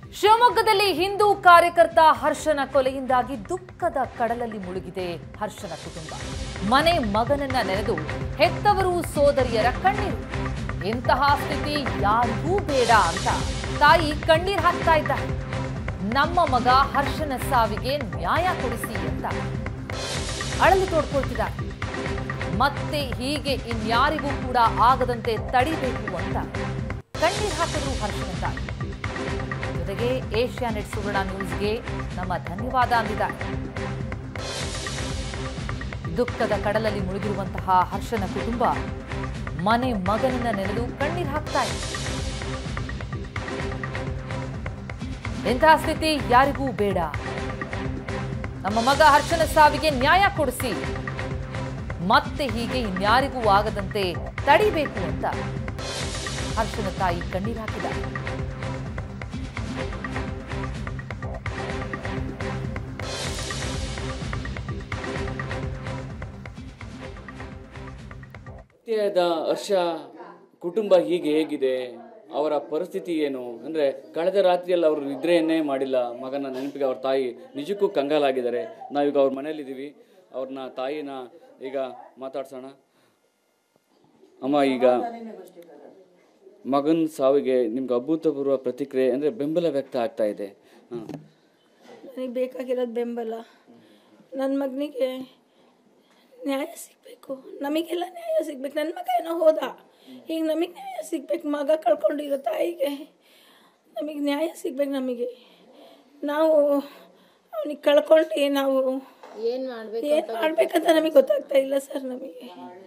ಶಿವಮೊಗ್ಗದಲ್ಲಿ ಹಿಂದೂ ಕಾರ್ಯಕರ್ತ ಹರ್ಷನ ಕೊಲೆಯಿಂದಾಗಿ ದುಃಖದ ಕಡಲಲ್ಲಿ ಮುಳುಗಿದೆ ಹರ್ಷನ ಕುಟುಂಬ ಮನೆ ಮಗನನ್ನ ನೆನೆದು ಹೆತ್ತವರು ಸೋದರಿಯರ ಕಣ್ಣೀರು ಇಂತಹ ಸ್ಥಿತಿ ಯಾರಿಗೂ ಬೇಡ ಅಂತ ತಾಯಿ ಕಣ್ಣೀರ್ ಹಾಕ್ತಾ ಇದ್ದಾರೆ ನಮ್ಮ ಮಗ ಹರ್ಷನ ಸಾವಿಗೆ ನ್ಯಾಯ ಕೊಡಿಸಿ ಅಂತ ಅಳಲು ತೋಡ್ಕೊಳ್ತಿದ್ದಾರೆ ಮತ್ತೆ ಹೀಗೆ ಇನ್ಯಾರಿಗೂ ಕೂಡ ಆಗದಂತೆ ತಡಿಬೇಕು ಅಂತ ಕಣ್ಣೀರ್ ಹಾಕಿದ್ರು ಹರ್ಷನ ತಾಯಿ ಜೊತೆಗೆ ಏಷ್ಯಾ ನೆಟ್ ಸುವರ್ಣ ನ್ಯೂಸ್ಗೆ ನಮ್ಮ ಧನ್ಯವಾದ ಅಂದಿದ್ದಾರೆ ದುಃಖದ ಕಡಲಲ್ಲಿ ಮುಳುಗಿರುವಂತಹ ಹರ್ಷನ ಕುಟುಂಬ ಮನೆ ಮಗನನ್ನ ನೆನೆದು ಕಣ್ಣೀರ್ ಹಾಕ್ತಾ ಇದೆ ಇಂತಹ ಸ್ಥಿತಿ ಯಾರಿಗೂ ಬೇಡ ನಮ್ಮ ಮಗ ಹರ್ಷನ ಸಾವಿಗೆ ನ್ಯಾಯ ಕೊಡಿಸಿ ಮತ್ತೆ ಹೀಗೆ ಇನ್ಯಾರಿಗೂ ಆಗದಂತೆ ತಡಿಬೇಕು ಅಂತ ಹರ್ಷನ ತಾಯಿ ಕಣ್ಣೀರ್ ಹಾಕಿದ್ದಾರೆ ಹತ್ಯೆಯಾದ ಹರ್ಷ ಕುಟುಂಬ ಹೀಗೆ ಹೇಗಿದೆ ಅವರ ಪರಿಸ್ಥಿತಿ ಏನು ಅಂದರೆ ಕಳೆದ ರಾತ್ರಿಯಲ್ಲಿ ಅವರು ನಿದ್ರೆಯನ್ನೇ ಮಾಡಿಲ್ಲ ಮಗನ ನೆನಪಿಗೆ ಅವ್ರ ತಾಯಿ ನಿಜಕ್ಕೂ ಕಂಗಾಲಾಗಿದ್ದಾರೆ ನಾವೀಗ ಅವ್ರ ಮನೇಲಿದ್ದೀವಿ ಅವ್ರನ್ನ ತಾಯಿನ ಈಗ ಮಾತಾಡ್ಸೋಣ ಅಮ್ಮ ಈಗ ಮಗನ ಸಾವಿಗೆ ನಿಮ್ಗೆ ಅಭೂತಪೂರ್ವ ಪ್ರತಿಕ್ರಿಯೆ ಅಂದರೆ ಬೆಂಬಲ ವ್ಯಕ್ತ ಆಗ್ತಾ ಇದೆ ಹಾಂ ನನಗೆ ಬೇಕಾಗಿರೋದು ಬೆಂಬಲ ನನ್ನ ಮಗನಿಗೆ ನ್ಯಾಯ ಸಿಗಬೇಕು ನಮಗೆಲ್ಲ ನ್ಯಾಯ ಸಿಗ್ಬೇಕು ನನ್ನ ಮಗ ಏನೋ ಹೋದ ಈಗ ನಮಗೆ ನ್ಯಾಯ ಸಿಗ್ಬೇಕು ಮಗ ಕಳ್ಕೊಂಡಿರೋ ತಾಯಿಗೆ ನಮಗೆ ನ್ಯಾಯ ಸಿಗ್ಬೇಕು ನಮಗೆ ನಾವು ಅವನಿಗೆ ಕಳ್ಕೊಂಡು ನಾವು ಏನ್ ಮಾಡ್ಬೇಕು ಏನು ಮಾಡ್ಬೇಕಂತ ನಮಗೆ ಗೊತ್ತಾಗ್ತಾ ಇಲ್ಲ ಸರ್ ನಮಗೆ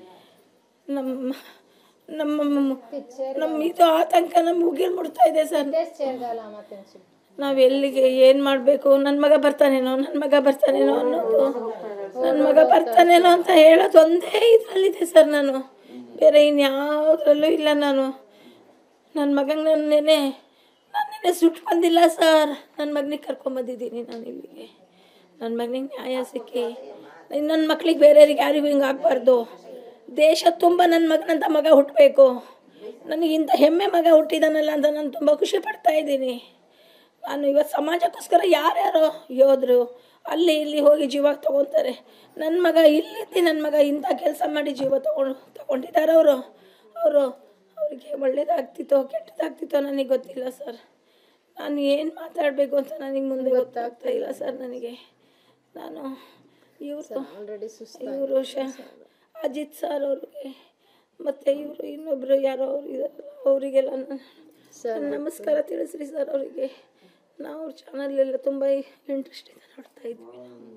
ನಮ್ಮ ನಮ್ಮ ನಮ್ಮ ಇದು ಆತಂಕ ನಮ್ಗೆ ಉಗಿಲ್ ಮುಡ್ತಾ ಇದೆ ಸರ್ ಸೇರ್ಗಲ್ಲ ಮತ್ತೆ ನಾವ್ ಎಲ್ಲಿಗೆ ಏನ್ ಮಾಡ್ಬೇಕು ನನ್ ಮಗ ಬರ್ತಾನೇನೋ ನನ್ ಮಗ ಬರ್ತಾನೇನೋ ಅನ್ನೋದು ನನ್ ಮಗ ಬರ್ತಾನೇನೋ ಅಂತ ಹೇಳೋದು ಒಂದೇ ಇದ್ರಲ್ಲಿದೆ ಸರ್ ನಾನು ಬೇರೆ ಇನ್ಯಾವುದ್ರಲ್ಲೂ ಇಲ್ಲ ನಾನು ನನ್ನ ಮಗಂಗೆ ನಾನು ನೆನೆ ನಾನು ನೆನೆ ಸುಟ್ಟು ಬಂದಿಲ್ಲ ಸರ್ ನನ್ನ ಮಗನಿಗೆ ಕರ್ಕೊಂಬಂದಿದ್ದೀನಿ ನಾನು ಇಲ್ಲಿಗೆ ನನ್ನ ಮಗನಿಗೆ ನ್ಯಾಯ ಸಿಕ್ಕಿ ನನ್ನ ಮಕ್ಳಿಗೆ ಬೇರೆಯವ್ರಿಗೆ ಯಾರಿಗೂ ಹಿಂಗೆ ಆಗಬಾರ್ದು ದೇಶ ತುಂಬ ನನ್ನ ಮಗನಂತ ಮಗ ಹುಟ್ಟಬೇಕು ನನಗಿಂತ ಹೆಮ್ಮೆ ಮಗ ಹುಟ್ಟಿದಾನಲ್ಲ ಅಂತ ನಾನು ತುಂಬ ಖುಷಿ ಪಡ್ತಾ ಇದ್ದೀನಿ ನಾನು ಇವತ್ತು ಸಮಾಜಕ್ಕೋಸ್ಕರ ಯಾರ್ಯಾರೋ ಯೋಧರು ಅಲ್ಲಿ ಇಲ್ಲಿ ಹೋಗಿ ಜೀವ ತಗೊತಾರೆ ನನ್ನ ಮಗ ಇಲ್ಲಿದ್ದು ನನ್ನ ಮಗ ಇಂಥ ಕೆಲಸ ಮಾಡಿ ಜೀವ ತಗೊಂಡು ತಗೊಂಡಿದ್ದಾರೆ ಅವರು ಅವರು ಅವರಿಗೆ ಒಳ್ಳೇದಾಗ್ತಿತ್ತೋ ಕೆಟ್ಟದಾಗ್ತಿತ್ತೋ ನನಗೆ ಗೊತ್ತಿಲ್ಲ ಸರ್ ನಾನು ಏನು ಮಾತಾಡಬೇಕು ಅಂತ ನನಗೆ ಮುಂದೆ ಗೊತ್ತಾಗ್ತಾ ಇಲ್ಲ ಸರ್ ನನಗೆ ನಾನು ಇವರು ಇವರು ಶ ಅಜಿತ್ ಸರ್ ಅವ್ರಿಗೆ ಮತ್ತು ಇವರು ಇನ್ನೊಬ್ಬರು ಯಾರೋ ಅವ್ರು ಇದಾರಲ್ಲ ಅವರಿಗೆಲ್ಲ ನಾನು ನಮಸ್ಕಾರ ತಿಳಿಸ್ರಿ ಸರ್ ಅವರಿಗೆ ನಾವು ಅವ್ರ ಚಾನಲೆಲ್ಲ ತುಂಬ ಇಂಟ್ರೆಸ್ಟಿಂದ ನೋಡ್ತಾ ಇದ್ವಿ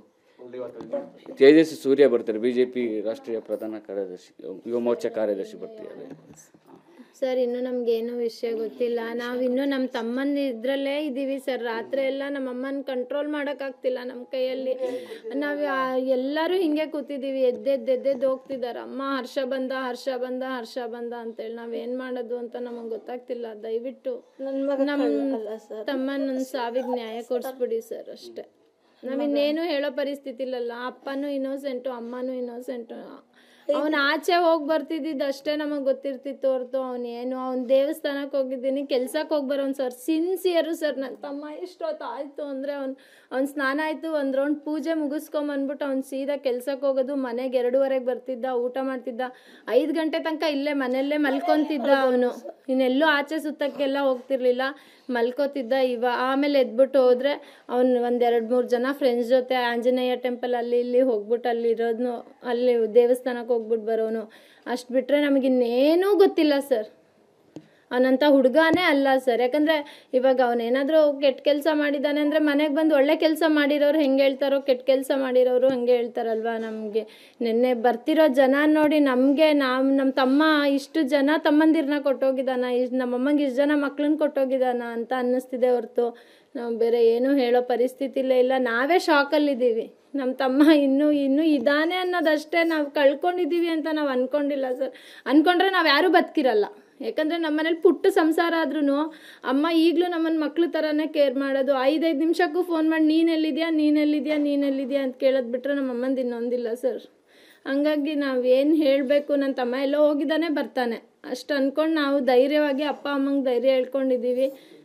ತೇಜಸ್ವಿ ಸೂರ್ಯ ಬರ್ತಾರೆ ಬಿ ಜೆ ಪಿ ರಾಷ್ಟ್ರೀಯ ಪ್ರಧಾನ ಕಾರ್ಯದರ್ಶಿ ಯುವ ಮೋರ್ಚಾ ಕಾರ್ಯದರ್ಶಿ ಬರ್ತಿದ್ದಾರೆ ಸರ್ ಇನ್ನು ನಮ್ಗೇನು ವಿಷಯ ಗೊತ್ತಿಲ್ಲ ನಾವು ಇನ್ನೂ ನಮ್ಮ ತಮ್ಮನ ಇದ್ರಲ್ಲೇ ಇದ್ದೀವಿ ಸರ್ ರಾತ್ರಿ ಎಲ್ಲ ನಮ್ಮ ಅಮ್ಮನ ಕಂಟ್ರೋಲ್ ಮಾಡೋಕ್ಕಾಗ್ತಿಲ್ಲ ನಮ್ಮ ಕೈಯಲ್ಲಿ ನಾವು ಎಲ್ಲರೂ ಹಿಂಗೆ ಕೂತಿದ್ದೀವಿ ಎದ್ದೆದ್ದೆದ್ದೆದ್ದು ಹೋಗ್ತಿದ್ದಾರೆ ಅಮ್ಮ ಹರ್ಷ ಬಂದ ಹರ್ಷ ಬಂದ ಹರ್ಷ ಬಂದ ಅಂತೇಳಿ ನಾವೇನು ಮಾಡೋದು ಅಂತ ನಮಗೆ ಗೊತ್ತಾಗ್ತಿಲ್ಲ ದಯವಿಟ್ಟು ನನ್ನ ಮಗ ನಮ್ಮ ತಮ್ಮನ ಸಾವಿಗೆ ನ್ಯಾಯ ಕೊಡಿಸ್ಬಿಡಿ ಸರ್ ಅಷ್ಟೇ ನಾವಿನ್ನೇನು ಹೇಳೋ ಪರಿಸ್ಥಿತಿ ಇಲ್ಲಲ್ಲ ಅಪ್ಪನೂ ಇನ್ನೋಸೆಂಟು ಅಮ್ಮನೂ ಇನ್ನೋಸೆಂಟು ಅವನು ಆಚೆ ಹೋಗಿ ಬರ್ತಿದ್ದಿದ್ದು ಅಷ್ಟೇ ನಮಗೆ ಗೊತ್ತಿರ್ತಿತ್ತು ಹೊರತು ಅವನು ಏನು ಅವ್ನು ದೇವಸ್ಥಾನಕ್ಕೆ ಹೋಗಿದ್ದೀನಿ ಕೆಲ್ಸಕ್ಕೆ ಹೋಗಿ ಬರೋನು ಸರ್ ಸಿನ್ಸಿಯರು ಸರ್ ನನ್ನ ತಮ್ಮ ಎಷ್ಟೊತ್ತು ಆಯಿತು ಅಂದರೆ ಅವ್ನು ಅವ್ನು ಸ್ನಾನ ಆಯಿತು ಒಂದು ರೌಂಡ್ ಪೂಜೆ ಮುಗಿಸ್ಕೊಂಬಂದ್ಬಿಟ್ಟು ಅವ್ನು ಸೀದಾ ಕೆಲ್ಸಕ್ಕೆ ಹೋಗೋದು ಮನೆಗೆ ಎರಡೂವರೆಗೆ ಬರ್ತಿದ್ದ ಊಟ ಮಾಡ್ತಿದ್ದ ಐದು ಗಂಟೆ ತನಕ ಇಲ್ಲೇ ಮನೆಯಲ್ಲೇ ಮಲ್ಕೊತಿದ್ದ ಅವನು ಇನ್ನೆಲ್ಲೂ ಆಚೆ ಸುತ್ತಕ್ಕೆಲ್ಲ ಹೋಗ್ತಿರ್ಲಿಲ್ಲ ಮಲ್ಕೋತಿದ್ದ ಇವ ಆಮೇಲೆ ಎದ್ಬಿಟ್ಟು ಹೋದ್ರೆ ಅವ್ನು ಒಂದೆರಡು ಮೂರು ಜನ ಫ್ರೆಂಡ್ಸ್ ಜೊತೆ ಆಂಜನೇಯ ಟೆಂಪಲ್ ಅಲ್ಲಿ ಇಲ್ಲಿ ಹೋಗ್ಬಿಟ್ಟು ಅಲ್ಲಿ ಇರೋದ್ನು ಅಲ್ಲಿ ದೇವಸ್ಥಾನಕ್ಕೆ ಹೋಗ್ಬಿಟ್ಟು ಬರೋನು ಅಷ್ಟು ಬಿಟ್ಟರೆ ನಮಗಿನ್ನೇನೂ ಗೊತ್ತಿಲ್ಲ ಸರ್ ಅವನಂಥ ಹುಡುಗನೇ ಅಲ್ಲ ಸರ್ ಯಾಕಂದರೆ ಇವಾಗ ಅವನೇನಾದರೂ ಕೆಟ್ಟ ಕೆಲಸ ಮಾಡಿದ್ದಾನೆ ಅಂದರೆ ಮನೆಗೆ ಬಂದು ಒಳ್ಳೆ ಕೆಲಸ ಮಾಡಿರೋರು ಹೆಂಗೆ ಹೇಳ್ತಾರೋ ಕೆಟ್ಟ ಕೆಲಸ ಮಾಡಿರೋರು ಹಂಗೆ ಹೇಳ್ತಾರಲ್ವ ನಮಗೆ ನಿನ್ನೆ ಬರ್ತಿರೋ ಜನ ನೋಡಿ ನಮಗೆ ನಾವು ನಮ್ಮ ತಮ್ಮ ಇಷ್ಟು ಜನ ತಮ್ಮಂದಿರನ್ನ ಕೊಟ್ಟೋಗಿದ್ದಾನ ಇಷ್ಟು ನಮ್ಮಮ್ಮಂಗೆ ಇಷ್ಟು ಜನ ಮಕ್ಳನ್ನ ಕೊಟ್ಟೋಗಿದ್ದಾನ ಅಂತ ಅನ್ನಿಸ್ತಿದೆ ಹೊರತು ನಾವು ಬೇರೆ ಏನೂ ಹೇಳೋ ಪರಿಸ್ಥಿತಿಲೇ ಇಲ್ಲ ನಾವೇ ಶಾಕಲ್ಲಿದ್ದೀವಿ ನಮ್ಮ ತಮ್ಮ ಇನ್ನೂ ಇನ್ನೂ ಇದ್ದಾನೆ ಅನ್ನೋದಷ್ಟೇ ನಾವು ಕಳ್ಕೊಂಡಿದ್ದೀವಿ ಅಂತ ನಾವು ಅಂದ್ಕೊಂಡಿಲ್ಲ ಸರ್ ಅಂದ್ಕೊಂಡ್ರೆ ನಾವು ಯಾರೂ ಬದುಕಿರಲ್ಲ ಯಾಕಂದರೆ ನಮ್ಮನೇಲಿ ಪುಟ್ಟ ಸಂಸಾರ ಆದ್ರೂ ಅಮ್ಮ ಈಗಲೂ ನಮ್ಮನ್ನ ಮಕ್ಳ ಥರನೇ ಕೇರ್ ಮಾಡೋದು ಐದೈದು ನಿಮಿಷಕ್ಕೂ ಫೋನ್ ಮಾಡಿ ನೀನೆಲ್ಲಿದ್ಯಾ ನೀನೆಲ್ಲಿದ್ಯಾ ನೀನೆಲ್ಲಿದ್ಯಾ ಅಂತ ಕೇಳೋದು ಬಿಟ್ಟರೆ ನಮ್ಮ ಅಮ್ಮಂದು ಇನ್ನೊಂದಿಲ್ಲ ಸರ್ ಹಂಗಾಗಿ ನಾವು ಏನು ಹೇಳಬೇಕು ನನ್ನ ತಮ್ಮ ಎಲ್ಲೋ ಹೋಗಿದ್ದಾನೆ ಬರ್ತಾನೆ ಅಷ್ಟು ಅಂದ್ಕೊಂಡು ನಾವು ಧೈರ್ಯವಾಗಿ ಅಪ್ಪ ಅಮ್ಮಂಗೆ ಧೈರ್ಯ ಹೇಳ್ಕೊಂಡಿದ್ದೀವಿ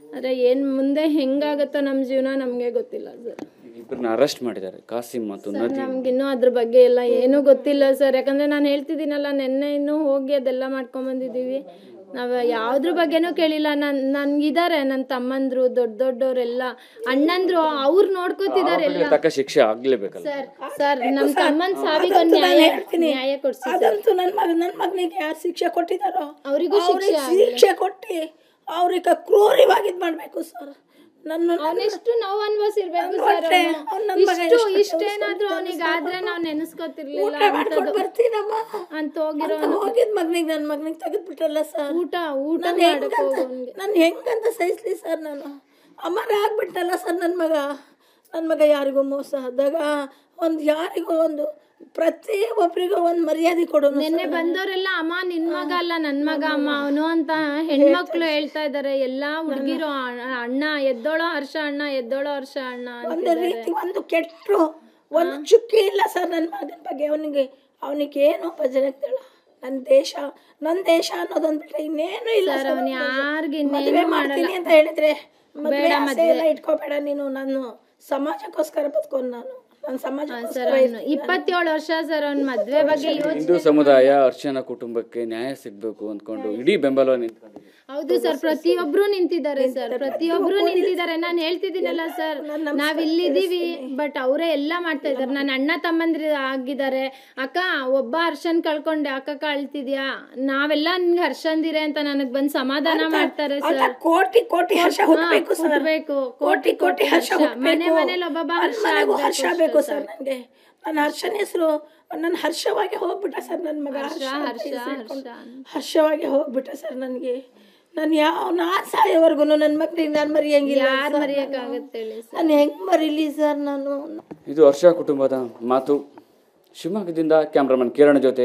ಆದರೆ ಏನು ಮುಂದೆ ಹೆಂಗಾಗುತ್ತೋ ನಮ್ಮ ಜೀವನ ನಮಗೆ ಗೊತ್ತಿಲ್ಲ ಸರ್ ಇಬ್ಬರನ್ನ ಅರೆಸ್ಟ್ ಮಾಡಿದ್ದಾರೆ ಕಾಸಿಂ ಮತ್ತು ನದಿ ನಮ್ಗಿನ್ನೂ ಅದ್ರ ಬಗ್ಗೆ ಎಲ್ಲ ಏನೂ ಗೊತ್ತಿಲ್ಲ ಸರ್ ಯಾಕಂದರೆ ನಾನು ಹೇಳ್ತಿದ್ದೀನಲ್ಲ ನೆನ್ನೆ ಇನ್ನೂ ಹೋಗಿ ಅದೆಲ್ಲ ಮಾಡ್ಕೊಂಬಂದಿದ್ದೀವಿ ನಾವು ಯಾವುದ್ರ ಬಗ್ಗೆನೂ ಕೇಳಿಲ್ಲ ನನ್ ನನ್ಗಿದ್ದಾರೆ ನನ್ನ ತಮ್ಮಂದ್ರು ದೊಡ್ಡ ದೊಡ್ಡವರೆಲ್ಲ ಅಣ್ಣಂದ್ರು ಅವ್ರು ನೋಡ್ಕೋತಿದ್ದಾರೆ ಎಲ್ಲ ತಕ್ಕ ಶಿಕ್ಷೆ ಆಗ್ಲೇಬೇಕಲ್ಲ ಸರ್ ಸರ್ ನಮ್ಮ ತಮ್ಮನ ಸಾವಿಗೆ ಒಂದು ನ್ಯಾಯ ನ್ಯಾಯ ಕೊಡ್ಸಿ ಸರ್ ಅದಂತೂ ನನ್ನ ಮಗ ನನ್ನ ಮಗನಿಗೆ ಯಾರು ಶಿಕ್ಷೆ ಕೊಟ್ಟಿದ್ದಾರೋ ಅವ್ರಿಗೂ ಅವ್ರಿಗೆ ಶಿಕ್ಷೆ ಕೊಟ್ಟು ಅವ್ರಿಗೆ ಕ್ರೂರವಾಗಿ ಇದು ಮಾಡಬೇಕು ಸರ್ ನನ್ನ ಅವನೆಷ್ಟು ನೋವು ಅನ್ಭವಿಸಿರ್ಬೇಕು ಸರ್ ಹೊಟ್ಟೆ, ಅವ್ನ್ ನನ್ ಮಗ ಇಷ್ಟು ಎಷ್ಟು ಇಷ್ಟೇನಾದ್ರೂ ಅವನಿಗಾದ್ರೆ ನಾವು ನೆನೆಸ್ಕೋತಿರ್ಲಿಲ್ಲ ಊಟ ಮಾಡ್ಕೊಂಡು ಬರ್ತೀನಮ್ಮ ಅಂತ ಹೋಗಿರೋ ಅಂತ ಹೋಗಿದ್ ಮಗನಿಗೆ ನನ್ನ ಮಗನಿಗೆ ತೆಗೆದ್ಬಿಟ್ರಲ್ಲ ಸರ್ ಊಟ ಊಟ ನಾನು ಮಾಡಕ್ ಹೆಂಗಂತ ಹೋಗೋನ್ಗೆ ನಾನು ಹೆಂಗಂತ ಸಹಿಸ್ಲಿ ಸರ್ ನಾನು ಅಮರ ಆಗ್ಬಿಟ್ಟಲ್ಲ ಸರ್ ನನ್ನ ಮಗ ನನ್ನ ಮಗ ಯಾರಿಗೂ ಮೋಸ ಆದಾಗ ಒಂದು ಯಾರಿಗೂ ಒಂದು ಪ್ರತಿ ಒಬ್ಬರಿಗೂ ಒಂದು ಮರ್ಯಾದೆ ಕೊಡೋನು ನಿನ್ನೆ ಬಂದವರೆಲ್ಲ ಅಮ್ಮ ನಿನ್ ಮಗ ಅಲ್ಲ ನನ್ ಮಗ ಅಮ್ಮ ಅವನು ಅಂತ ಹೆಣ್ಮಕ್ಳು ಹೇಳ್ತಾ ಇದಾರೆ ಎಲ್ಲಾ ಹುಡುಗಿರು ಅಣ್ಣ ಎದ್ದೋಳೋ ಹರ್ಷ ಅಣ್ಣ ಎದ್ದೋಳೋ ಹರ್ಷ ಅಣ್ಣ ಅಂತ. ಒಂದು ರೀತಿ ಒಂದು ಕೆಟ್ಟರು ಒಂದು ಚುಕ್ಕಿ ಇಲ್ಲ ಸರ್ ನನ್ನ ಮಗನ ಬಗ್ಗೆ ಅವನಿಗೆ ಅವನಿಗೆ ಏನು ಭಜನೆಗ್ತಾಳ ನನ್ನ ದೇಶ ನನ್ನ ದೇಶ ಅನ್ನೋದೊಂದು ಬಿಟ್ರೆ ಇನ್ನೇನು ಇಲ್ಲ ಸರ್ ಅವನು ಯಾರಿಗೆ ಮದುವೆ ಮಾಡ್ತೀನಿ ಅಂತ ಹೇಳಿದ್ರೆ ಮದುವೆ ಆಸೆ ಎಲ್ಲ ಇಟ್ಕೋಬೇಡ ನೀನು ನಾನು ಸಮಾಜಕ್ಕೋಸ್ಕರ ಬದುಕೊಂಡು ನಾನು ನನ್ನ ಸರ್ ಸಮಾಜಕ್ಕೋಸ್ಕರ ಅವನು ಇಪ್ಪತ್ತೇಳು ವರ್ಷ ಸರ್ ಅವ್ನ ಮದ್ವೆ ಬಗ್ಗೆ ಯೋಚನೆ ಹಿಂದೂ ಸಮುದಾಯ ಅರ್ಚನಾ ಕುಟುಂಬಕ್ಕೆ ನ್ಯಾಯ ಸಿಗ್ಬೇಕು ಅಂದ್ಕೊಂಡು ಇಡೀ ಬೆಂಬಲ ನಿಂತ್ಕೊಂಡಿದೆ ಹೌದು ಸರ್ ಪ್ರತಿಯೊಬ್ರು ನಿಂತಿದ್ದಾರೆ ಸರ್ ಪ್ರತಿಯೊಬ್ರು ನಿಂತಿದ್ದಾರೆ ನಾನು ಹೇಳ್ತಿದ್ದೀನಲ್ಲ ಸರ್ ನಾವ್ ಇಲ್ಲಿದ್ದೀವಿ ಬಟ್ ಅವರೇ ಎಲ್ಲ ಮಾಡ್ತಾ ಇದ್ದಾರೆ ನನ್ನ ಅಣ್ಣ ತಮ್ಮಂದ್ರಿ ಆಗಿದ್ದಾರೆ ಅಕ್ಕ ಒಬ್ಬ ಹರ್ಷನ್ ಕಳ್ಕೊಂಡೆ ಅಕ್ಕ ಕಳ್ತಿದ್ಯಾ ನಾವೆಲ್ಲ ನಿನ್ಗೆ ಹರ್ಷಂದಿರೆ ಅಂತ ನನಗ್ ಬಂದ್ ಸಮಾಧಾನ ಮಾಡ್ತಾರೆ ಅಂತ ಸರ್ ಕೋಟಿ ಕೋಟಿ ಹರ್ಷ ಹುಟ್ಟಬೇಕು ಸರ್ ಹುಟ್ಬೇಕು. ಕೋಟಿ ಕೋಟಿ ಹರ್ಷ ಮನೆ ಹುಟ್ಟಬೇಕು ಮನೇಲಿ ಒಬ್ಬೊಬ್ಬ ಹರ್ಷ ಮನೆಗೂ ಆಗ್ಬೇಕು ಹರ್ಷ ಅಷ್ಟೇ ಬೇಕು ಸರ್ ನನಗೆ ನನ್ನ ಹರ್ಷನ ಹೆಸರು ನನ್ನ ಹರ್ಷವಾಗಿ ಹೋಗ್ಬಿಟ್ಟ ಸರ್ ನನ್ನ ಮಗ ಹರ್ಷ ಅಂತ ಹರ್ಷ ಹೆಸ್ರು ಇಟ್ಕೊಂಡು. ಹರ್ಷ ಹರ್ಷವಾಗಿ ಹೋಗ್ಬಿಟ್ಟ ಸರ್ ನನಗೆ ನಾನು ಯಾವ ನಾನು ಸಾಯೋವರೆಗೂ ನನ್ನ ಮಕ್ಕಳಿಗೆ ನಾನು ಮರಿಯಂಗಿಲ್ಲ ಯಾರ್ ಮರೆಯಕ್ಕಾಗತ್ತೆ ಹೇಳಿ ಸರ್ ನಾನು ಹೆಂಗ್ ಮರೀಲಿ ಸರ್ ನಾನು ಇದು ಹರ್ಷ ಕುಟುಂಬದ ಮಾತು ಶಿವಮೊಗ್ಗದಿಂದ ಕ್ಯಾಮ್ರಾಮನ್ ಕಿರಣ್ ಜೊತೆ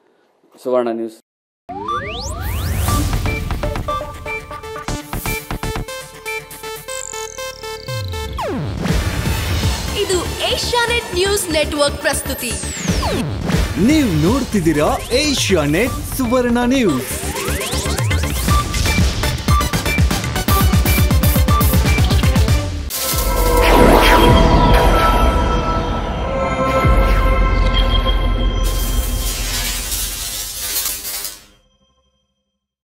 ಸುವರ್ಣ ನ್ಯೂಸ್ ಇದು ಏಷ್ಯಾನೆಟ್ ನ್ಯೂಸ್ ನೆಟ್ವರ್ಕ್ ಪ್ರಸ್ತುತಿ ನೀವು ನೋಡ್ತಿದ್ದೀರಾ ಏಷ್ಯಾ ನೆಟ್ ಸುವರ್ಣ ನ್ಯೂಸ್